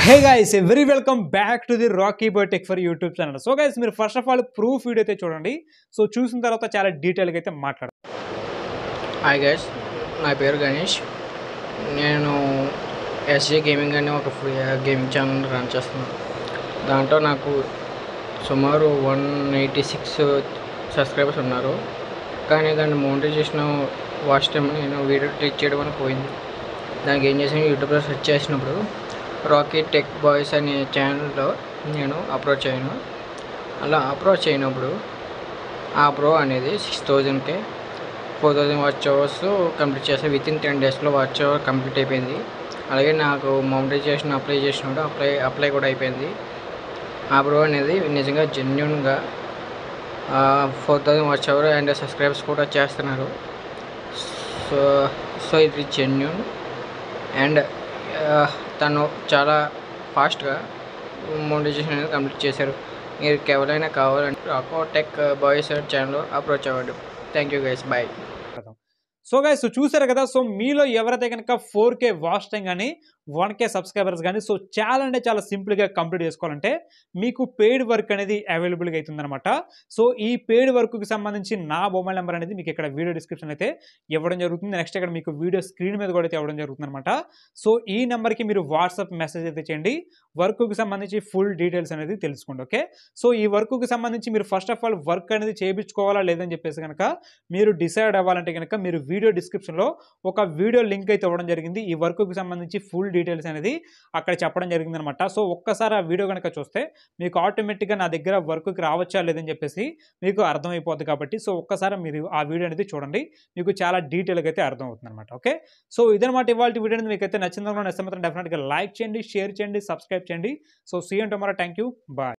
hey guys very welcome back to the rocky boy tech for YouTube channel so guys మీరు first of all proof video అయితే చూడండి so చూసిన తర్వాత చాలా డీటెయిల్గా అయితే మాట్లాడాలి హాయ్ గైస్ నా పేరు గణేష్ నేను ఎస్జే గేమింగ్ అనే ఒక ఫ్రీ గేమింగ్ ఛానల్ రన్ చేస్తున్నాను దాంట్లో నాకు సుమారు వన్ ఎయిటీ సిక్స్ సబ్స్క్రైబర్స్ ఉన్నారు కానీ దాన్ని మోనిటైజేషన్ వాచ్ టైం నేను వీడియో క్లిక్ చేయడం అని పోయింది దానికి ఏం చేశాను యూట్యూబ్లో సెర్చ్ చేసినప్పుడు రాకీ టెక్ బాయ్స్ అనే ఛానల్లో నేను అప్రోచ్ అయ్యాను అలా అప్రోచ్ అయినప్పుడు ఆ ప్రో అనేది సిక్స్ థౌజండ్కే four thousand watch hours complete చేస్తే విత్ ఇన్ టెన్ డేస్లో వాచ్ అవర్ కంప్లీట్ అయిపోయింది అలాగే నాకు మౌంటైజేషన్ అప్లై చేసినప్పుడు అప్లై అప్లై కూడా అయిపోయింది ఆ ప్రో అనేది నిజంగా జెన్యున్గా four thousand watch hour and subscribers కూడా చేస్తున్నారు సో సో ఇది జెన్యున్ అండ్ తను చాలా ఫాస్ట్గా మోనిటైజేషన్ అనేది కంప్లీట్ చేశారు మీరు ఎవరైనా కావాలంటే rocky tech boys channel approach అవ్వండి thank you guys bye so guys చూసారు కదా సో మీలో ఎవరైతే కనుక ఫోర్ కే వాచ్ టైం కానీ వన్ కే సబ్స్క్రైబర్స్ కానీ సో చాలా అంటే చాలా సింపుల్గా కంప్లీట్ చేసుకోవాలంటే మీకు పెయిడ్ వర్క్ అనేది అవైలబుల్గా అవుతుందన్నమాట సో ఈ పెయిడ్ వర్క్కి సంబంధించి నా మొబైల్ నెంబర్ అనేది మీకు ఇక్కడ వీడియో డిస్క్రిప్షన్ అయితే ఇవ్వడం జరుగుతుంది నెక్స్ట్ ఇక్కడ మీకు వీడియో స్క్రీన్ మీద కూడా అయితే ఇవ్వడం జరుగుతుంది అనమాట సో ఈ నెంబర్కి మీరు వాట్సాప్ మెసేజ్ అయితే చేయండి వర్క్కి సంబంధించి ఫుల్ డీటెయిల్స్ అనేది తెలుసుకోండి ఓకే సో ఈ వర్క్కి సంబంధించి మీరు ఫస్ట్ ఆఫ్ ఆల్ వర్క్ అనేది చేయించుకోవాలా లేదని చెప్పేసి కనుక మీరు డిసైడ్ అవ్వాలంటే కనుక మీరు వీడియో డిస్క్రిప్షన్లో ఒక వీడియో లింక్ అయితే ఇవ్వడం జరిగింది ఈ వర్క్కి సంబంధించి ఫుల్ డీటెయిల్స్ అనేది అక్కడ చెప్పడం జరిగింది అనమాట సో ఒక్కసారి ఆ వీడియో కనుక చూస్తే మీకు ఆటోమేటిక్గా నా దగ్గర వర్క్కి రావచ్చా లేదని చెప్పేసి మీకు అర్థమైపోద్ది కాబట్టి సో ఒక్కసారి మీరు ఆ వీడియో అనేది చూడండి మీకు చాలా డీటెయిల్గా అయితే అర్థమవుతుంది అనమాట ఓకే సో ఇదనమాట ఇవాళ వీడియో అనేది మీకు అయితే నచ్చిందో నచ్చితే మాత్రం డెఫినెట్గా లైక్ చేయండి షేర్ చేయండి సబ్స్క్రైబ్ చేయండి so see and tomorrow thank you bye